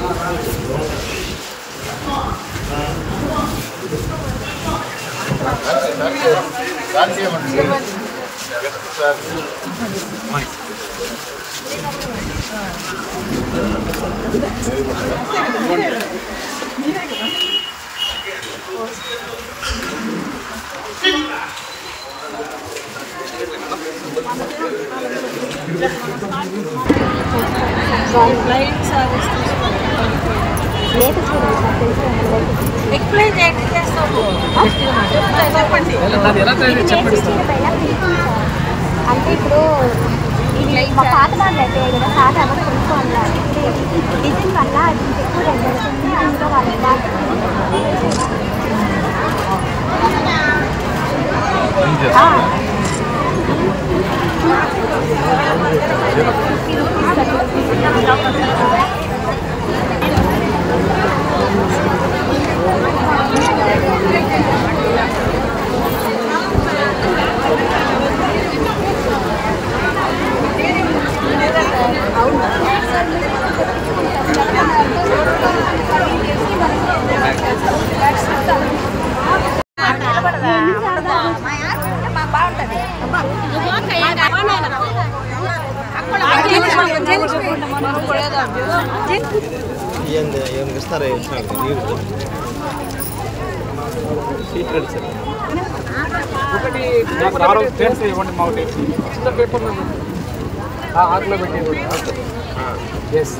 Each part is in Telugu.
ఎక్స్ప్లెయిన్ చేయండి చేస్తాము చెప్పండి అంటే ఇప్పుడు ఇది మా పాత వాళ్ళు అయితే కదా పాత ఎవరు కొనుక్కోవాలి ఇప్పుడు డిజైన్ వల్ల అది ఎక్కువ రేట్ పడుతుంది అందులో వాళ్ళకి ఆ. ఏంది ఏమి ఇస్తారా నీరు సీక్రెట్ సార్ ఒకటి నాకు దారం ఫ్రెండ్స్ ఇవ్వండి మా ఒకటి చిన్న పేపర్ ఆకులో పెట్టి ఎస్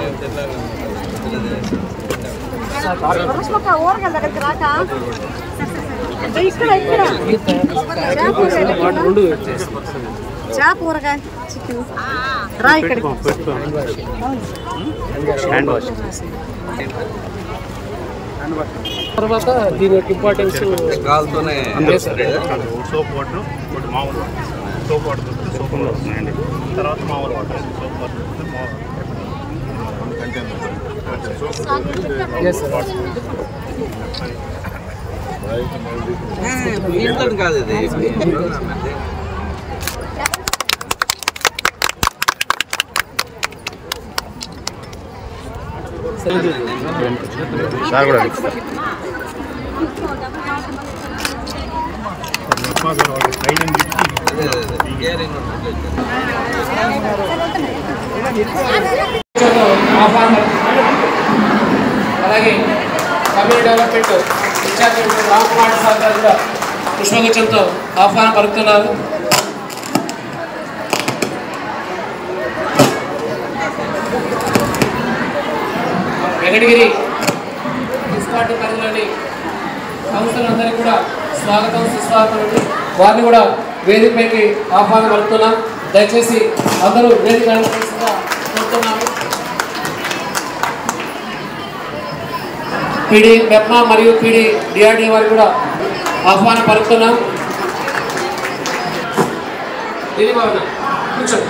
ఇక్కడ ఇక్కడ రెండు చేప ఊరగాయ చికెన్ రా ఇక్కడ హ్యాండ్ వాష్ తర్వాత దీని యొక్క ఇంపార్టెన్స్ కాలుతోనే సోప్ వాటర్ ఒకటి మామూలు వాటర్ సోప్ వాటర్ దొరికితే సోప్ వాటర్ వస్తున్నాయండి తర్వాత మామూలు వాటర్ సోప్ వాటర్ దొరికితే మామూలు కంటైనర్ ఎస్ సార్ ఇంట్లో కాదు ఇది సార్ కూడా ట్రైనింగ్ అదే అదే కేరింగ్ ఉంటుంది ఆహ్వానం అలాగే community development incharge Ram Kumar sir గారు కూడా పుష్పగుచ్చంతో ఆహ్వానం పలుకుతున్నారు వెంకటగిరి మున్సిపాలిటీ పరిధిలోని సంస్థలందరికీ కూడా స్వాగతం సుస్వాగతం అండి వారిని కూడా వేదికపైకి ఆహ్వానం పలుకుతున్నాం దయచేసి అందరూ వేదిక అనుకోవాల్సిందిగా కోరుతున్నాము పీడి మెప్మా మరియు పీడి డిఆర్డీ వారికి కూడా ఆహ్వానం పలుకుతున్నాం ఇది భావన కూర్చోండి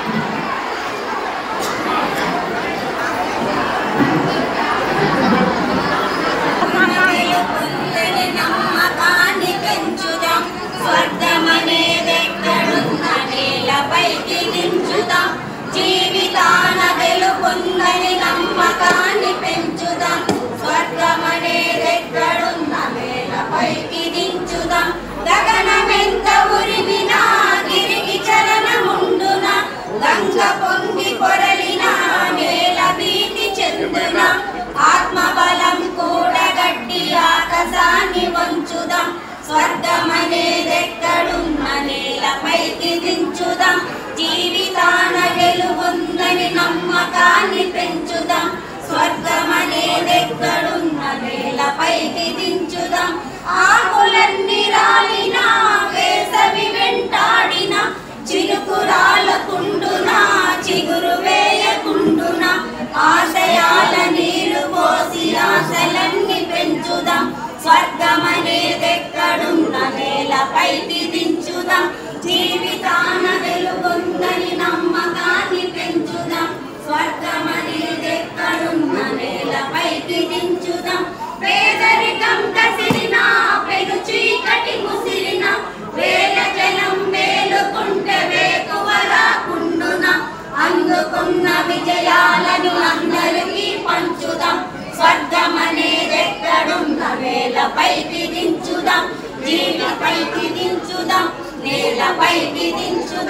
నమ్మకాన్ని పెంచుదాం స్వర్గమనేదెక్కడున్న నేలపైకి దించుదాం జీవితాన వెలుగుందని నమ్మకాన్ని పెంచుదాం స్వర్గమనేదెక్కడున్న నేలపైకి దించుదాం గగనమెంత ఉరిమినా గిరికి చలనముండున గంగ పొంగి పొరలిన నేల భీతి చెందున ఆత్మబలం కూడగట్టి ఆకాశాన్ని వంచుదాం స్వర్గమనేదెక్కడున్న నేలపైకి దించుదాం జీవితాన గెలుగుందని నమ్మకాన్ని పెంచుదాం స్వర్గమనేదెక్కడున్న నేలపైకి దించుదాం ఆకులన్నీ రాలిన వేసవి వెంటాడిన చినుకురాలకుండున చిగురు వేయకుండున ఆశయాల నీరు పోసి ఆశలన్నీ పెంచుదాం స్వర్గమనేదెక్కడున్న నేలపైకి దించుదాం జీవితాన వెలుగుందని నమ్మకాన్ని పెంచుదాం స్వర్గమనేదెక్కడున్న నేలపైకి దించుదాం పేదరికం కసిరిన పెను చీకటి ముసిరిన వేల జనం మేలుకుంటే వేకువ రాకుండున అందుకున్న విజయాలను అందరికీ పంచు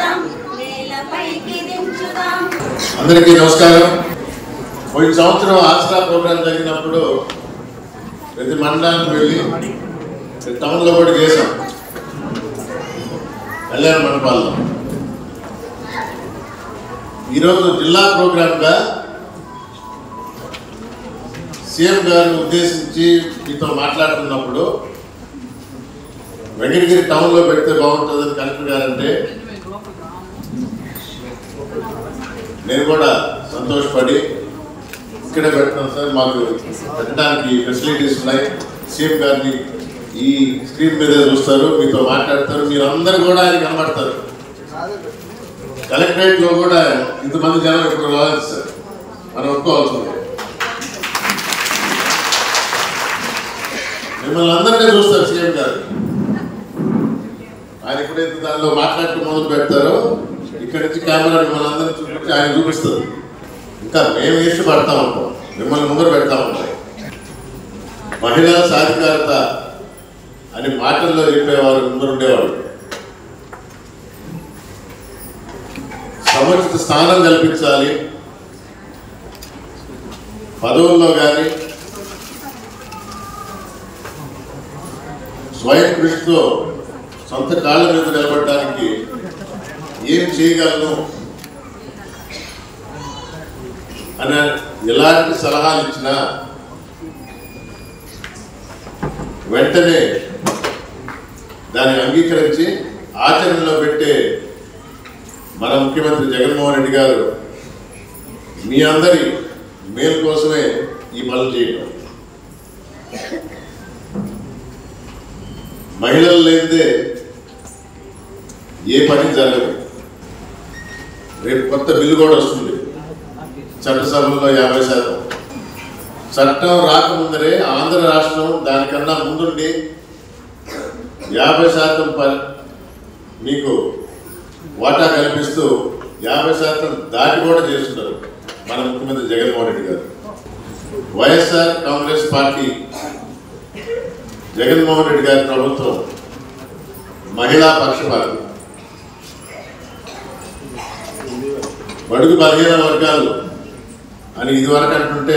దించుదాం నేలపైకి దించుదాం అందరికీ నమస్కారం పోయిన సంవత్సరం ఆసరా ప్రోగ్రాం జరిగినప్పుడు ప్రతి మండలానికి వెళ్ళి ప్రతి టౌన్లో కూడా చేశాం కళ్యాణ మండపాల్లో ఈరోజు జిల్లా ప్రోగ్రాంగా సీఎం గారిని ఉద్దేశించి మీతో మాట్లాడుతున్నప్పుడు వెంకటగిరి టౌన్లో పెడితే బాగుంటుందని కలెక్టర్ గారంటే నేను కూడా సంతోషపడి ఇక్కడే పెడతాం సార్ మాకు పెట్టడానికి ఫెసిలిటీస్ ఉన్నాయి సీఎం గారిని ఈ స్క్రీన్ మీద చూస్తారు మీతో మాట్లాడతారు మీరు అందరు కూడా ఆయన కనబడతారు కలెక్టరేట్ లో కూడా ఇంతమంది జనం ఇప్పుడు రావాలి సార్ మనం ఒప్పుకోవాల్సిందే మిమ్మల్ని అందరినీ చూస్తారు సీఎం గారు ఆయన ఎప్పుడైతే దానిలో మాట్లాడుతూ మొదలు పెడతారో ఇక్కడి నుంచి కెమెరా మిమ్మల్ని అందరినీ చూపించి ఆయన చూపిస్తుంది ఇంకా మేము ఇష్టపడతా ఉంటాం మిమ్మల్ని ముందర పెడతా ఉంటాం మహిళా సాధికారత అని మాటల్లో చెప్పేవారు ముందర ఉండేవాడు సముచిత స్థానం కల్పించాలి పదవుల్లో కానీ స్వయం కృషితో సొంత కాళ్ళ మీద నిలబడడానికి ఏం చేయగలను అనే ఎలాంటి సలహాలు ఇచ్చినా వెంటనే దాన్ని అంగీకరించి ఆచరణలో పెట్టే మన ముఖ్యమంత్రి జగన్మోహన్ రెడ్డి గారు మీ అందరి మేలు కోసమే ఈ పనులు చేయడం మహిళలు లేనిదే ఏ పని జరగదు రేపు కొత్త బిల్లు కూడా వస్తుంది చట్టసభల్లో యాభై శాతం చట్టం రాకముందరే ఆంధ్ర రాష్ట్రం దానికన్నా ముందుండి యాభై శాతం ప- మీకు వాటా కల్పిస్తూ యాభై శాతం దాటి కూడా చేస్తున్నారు మన ముఖ్యమంత్రి జగన్మోహన్ రెడ్డి గారు వైఎస్ఆర్ కాంగ్రెస్ పార్టీ జగన్మోహన్ రెడ్డి గారి ప్రభుత్వం మహిళా పక్షపాతి బడుగు బలహీన వర్గాలు అని ఇదివరకు అంటుంటే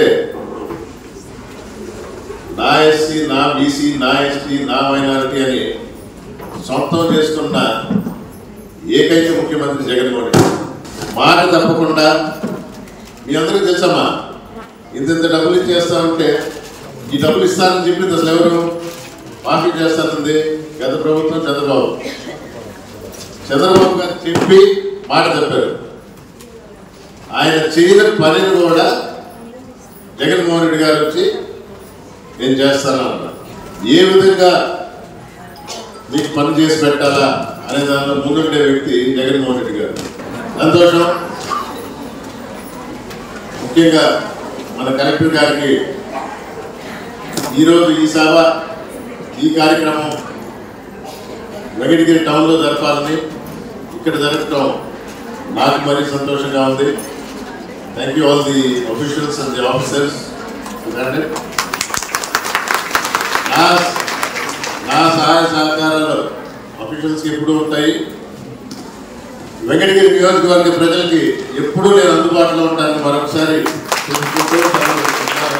నా ఎస్సీ నా బీసీ నా ఎస్టీ నా మైనారిటీ అని సొంతం చేసుకున్న ఏకైక ముఖ్యమంత్రి జగన్మోహన్ రెడ్డి మాట తప్పకుండా మీ అందరికీ తెలుసమ్మా ఇంత ఇంత డబ్బులు ఇచ్చేస్తా ఉంటే ఈ డబ్బులు ఇస్తానని చెప్పింది అసలు ఎవరు మాఫీ చేస్తానంది గత ప్రభుత్వం చంద్రబాబు చంద్రబాబు గారు చెప్పి మాట చెప్పారు ఆయన చేయని పనిని కూడా జగన్మోహన్ రెడ్డి గారు వచ్చి నేను చేస్తాను అన్నారు ఏ విధంగా మీకు పని చేసి పెట్టాలా అనే దానిలో ముందుండే వ్యక్తి జగన్మోహన్ రెడ్డి గారు సంతోషం ముఖ్యంగా మన కలెక్టర్ గారికి ఈరోజు ఈ సభ ఈ కార్యక్రమం వెంకటగిరి టౌన్లో జరపాలని ఇక్కడ జరగటం నాకు మరీ సంతోషంగా ఉంది thank you all the officials and the officers నా నా సహాయ సహకారాలు అఫీషియల్స్కి ఎప్పుడూ ఉంటాయి వెంకటగిరి నియోజకవర్గ ప్రజలకి ఎప్పుడూ నేను అందుబాటులో ఉంటానని మరొకసారి తెలుసుకుంటూ సెలవు తీసుకుంటున్నాను.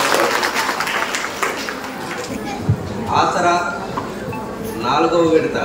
ఆసరా నాలుగవ విడత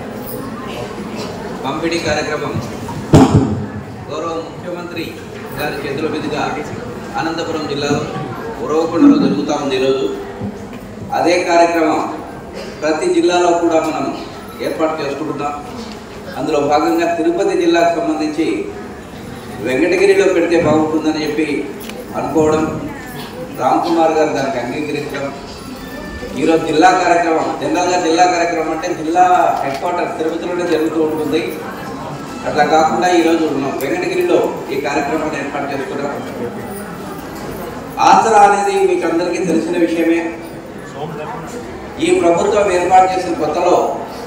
పంపిణీ కార్యక్రమం గౌరవ ముఖ్యమంత్రి గారి చేతుల మీదుగా అనంతపురం జిల్లాలో ఉరవకొండలో జరుగుతూ ఉంది ఈరోజు అదే కార్యక్రమం ప్రతి జిల్లాలో కూడా మనం ఏర్పాటు చేసుకుంటున్నాం అందులో భాగంగా తిరుపతి జిల్లాకు సంబంధించి వెంకటగిరిలో పెడితే బాగుంటుందని చెప్పి అనుకోవడం రామ్ కుమార్ గారు దానికి అంగీకరించడం ఈరోజు జిల్లా కార్యక్రమం జనరల్గా జిల్లా కార్యక్రమం అంటే జిల్లా హెడ్ క్వార్టర్ తిరుపతిలోనే జరుగుతూ ఉంటుంది అట్లా కాకుండా ఈరోజు మనం వెంకటగిరిలో ఈ కార్యక్రమాన్ని ఏర్పాటు చేసుకున్నాం ఆసరా అనేది మీకు అందరికీ తెలిసిన విషయమే ఈ ప్రభుత్వం ఏర్పాటు చేసిన కొత్తలో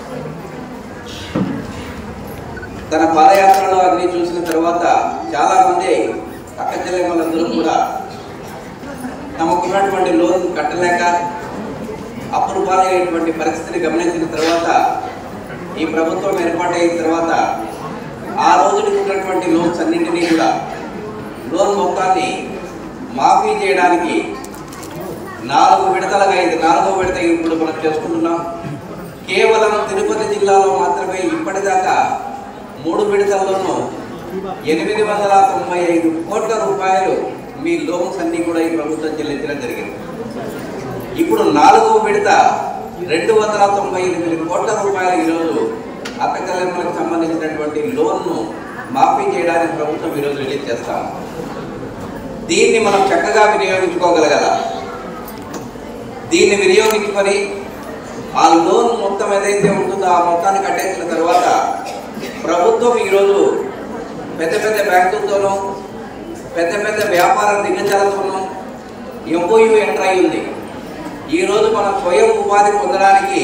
తన పాదయాత్రలో అన్ని చూసిన తర్వాత చాలా మంది అక్క చెల్లెమ్మలందరూ కూడా తమకున్నటువంటి లోన్ కట్టలేక అప్పులు పాలయ్యేటువంటి పరిస్థితిని గమనించిన తర్వాత ఈ ప్రభుత్వం ఏర్పాటైన తర్వాత ఆ రోజున ఉన్నటువంటి లోన్స్ అన్నింటినీ కూడా లోన్ మొత్తాన్ని మాఫీ చేయడానికి నాలుగు విడతలుగా ఇది నాలుగో విడత ఇప్పుడు మనం చేసుకుంటున్నాం కేవలం తిరుపతి జిల్లాలో మాత్రమే ఇప్పటిదాకా మూడు విడతల్లోనూ ఎనిమిది వందల తొంభై ఐదు కోట్ల రూపాయలు మీ లోన్స్ అన్ని కూడా ఈ ప్రభుత్వం చెల్లించడం జరిగింది ఇప్పుడు నాలుగో విడత రెండు వందల తొంభై ఎనిమిది కోట్ల రూపాయలు ఈరోజు అక్క చెల్లెమ్మలకు సంబంధించినటువంటి లోన్ను మాఫీ చేయడానికి ప్రభుత్వం ఈరోజు రిలీజ్ చేస్తాం దీన్ని మనం చక్కగా వినియోగించుకోగలగాల దీన్ని వినియోగించుకొని ఆ లోన్ మొత్తం ఏదైతే ఉంటుందో ఆ మొత్తాన్ని కట్టేసిన తర్వాత ప్రభుత్వం ఈరోజు పెద్ద పెద్ద బ్యాంకులతోనూ పెద్ద పెద్ద వ్యాపార దిగ్గజాలతోనూ ఎంఓయూ ఎంటర్ అయి ఉంది ఈరోజు మనం స్వయం ఉపాధి పొందడానికి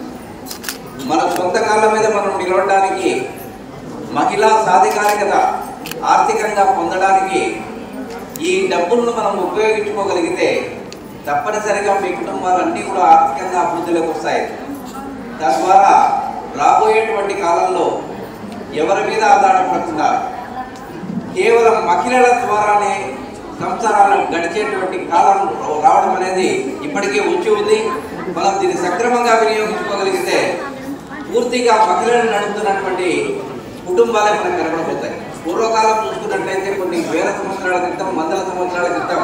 మన సొంత కాళ్ళ మీద మనం నిలవడానికి మహిళా సాధికారికత ఆర్థికంగా పొందడానికి ఈ డబ్బులను మనం ఉపయోగించుకోగలిగితే తప్పనిసరిగా మీ కుటుంబాలన్నీ కూడా ఆర్థికంగా అభివృద్ధిలోకి వస్తాయి తద్వారా రాబోయేటువంటి కాలంలో ఎవరి మీద ఆధారపడకుండా కేవలం మహిళల ద్వారానే సంసారాలు గడిచేటువంటి కాలం రావడం అనేది ఇప్పటికే వచ్చి ఉంది మనం దీన్ని సక్రమంగా వినియోగించుకోగలిగితే పూర్తిగా మహిళలు నడుపుతున్నటువంటి కుటుంబాలే మనకు కనబడిపోతాయి పూర్వకాలం చూసుకున్నట్లయితే కొన్ని వేల సంవత్సరాల క్రితం వందల సంవత్సరాల క్రితం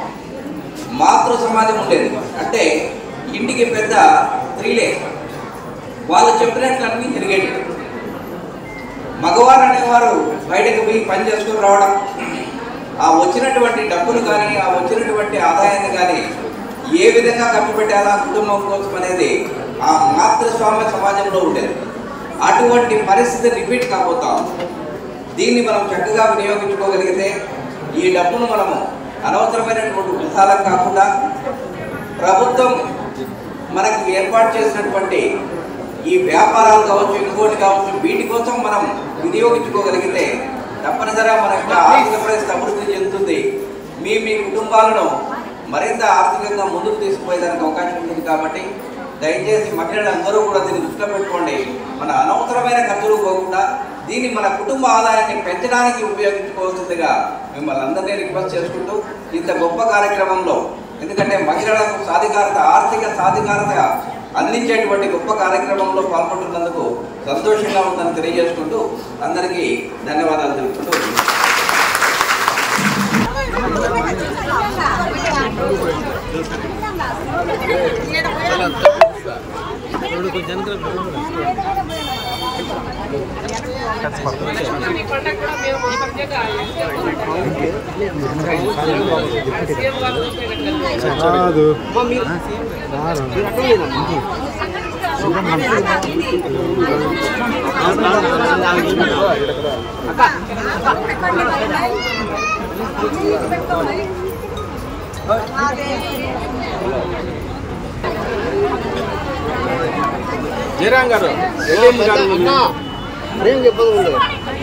మాతృ సమాజం ఉండేది అంటే ఇంటికి పెద్ద స్త్రీలే వాళ్ళు చెప్పినట్లన్నీ జరిగేవి మగవారు అనేవారు బయటకు పోయి పని చేసుకుని రావడం ఆ వచ్చినటువంటి డబ్బులు కానీ ఆ వచ్చినటువంటి ఆదాయాన్ని కానీ ఏ విధంగా ఖర్చు పెట్టాలా కుటుంబం కోసం అనేది ఆ మాతృస్వామ్య సమాజంలో ఉండేది అటువంటి పరిస్థితి రిపీట్ కాబోతాం దీన్ని మనం చక్కగా వినియోగించుకోగలిగితే ఈ డబ్బును మనము అనవసరమైనటువంటి వృధాలకు కాకుండా ప్రభుత్వం మనకు ఏర్పాటు చేసినటువంటి ఈ వ్యాపారాలు కావచ్చు ఇంకోటి కావచ్చు వీటి కోసం మనం వినియోగించుకోగలిగితే తప్పనిసరిగా మన యొక్క ఆర్థిక పరిస్థితి అభివృద్ధి చెందుతుంది మీ మీ కుటుంబాలను మరింత ఆర్థికంగా ముందుకు తీసుకుపోయేదానికి అవకాశం ఉంటుంది కాబట్టి దయచేసి మహిళలందరూ కూడా దీన్ని దృష్టిలో పెట్టుకోండి మన అనవసరమైన ఖర్చులు పోకుండా దీన్ని మన కుటుంబ ఆదాయాన్ని పెంచడానికి ఉపయోగించుకోవాల్సిందిగా మిమ్మల్ని అందరినీ రిక్వెస్ట్ చేసుకుంటూ ఇంత గొప్ప కార్యక్రమంలో ఎందుకంటే మహిళలకు సాధికారత ఆర్థిక సాధికారత అందించేటువంటి గొప్ప కార్యక్రమంలో పాల్గొంటున్నందుకు సంతోషంగా ఉందని తెలియజేసుకుంటూ అందరికీ ధన్యవాదాలు తెలుపుకుంటూ జయరాం గారు గారు